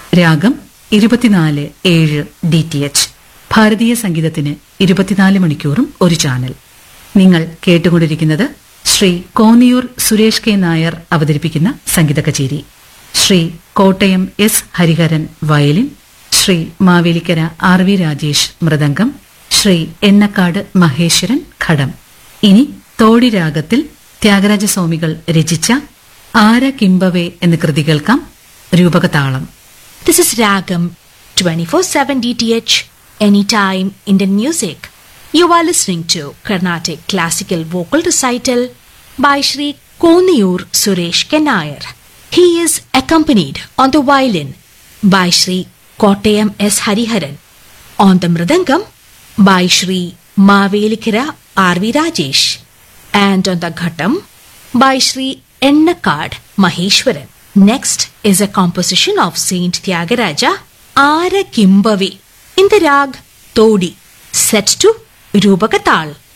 രാഗം ഇരുപത്തിനാല് ഏഴ് ഡി ടി എച്ച് ഭാരതീയ സംഗീതത്തിന് ഇരുപത്തിനാല് മണിക്കൂറും ഒരു ചാനൽ നിങ്ങൾ കേട്ടുകൊണ്ടിരിക്കുന്നത് ശ്രീ കോന്നിയൂർ സുരേഷ് കെ നായർ അവതരിപ്പിക്കുന്ന സംഗീത കച്ചേരി Shri Kottayam S Hariharan violin Shri Mavelikkara R V Rajesh mridangam Shri Ennakkad Maheswaran ghatam ഇനി തോടി രാഗത്തിൽ ത്യാഗരാജസ്വാമികൾ രചിച്ച ആര കിംബവേ എന്ന കൃതി കേൾക്കാം രൂപകതാളം This is Ragam 24/7 DTH anytime Indian music. You are listening to Carnatic classical vocal recital by Sri Koniyur Suresh Kenayar. He is accompanied on the violin by Sri Kottayam S Hariharan, on the mridangam by Sri Mavelikira R.V. Rajesh, and on the ghatam by Sri Ennakad Maheshwaran. Next is a composition of Saint Tyagaraja, Ara Kimbave, in the rag Todi, set to Rupakatal.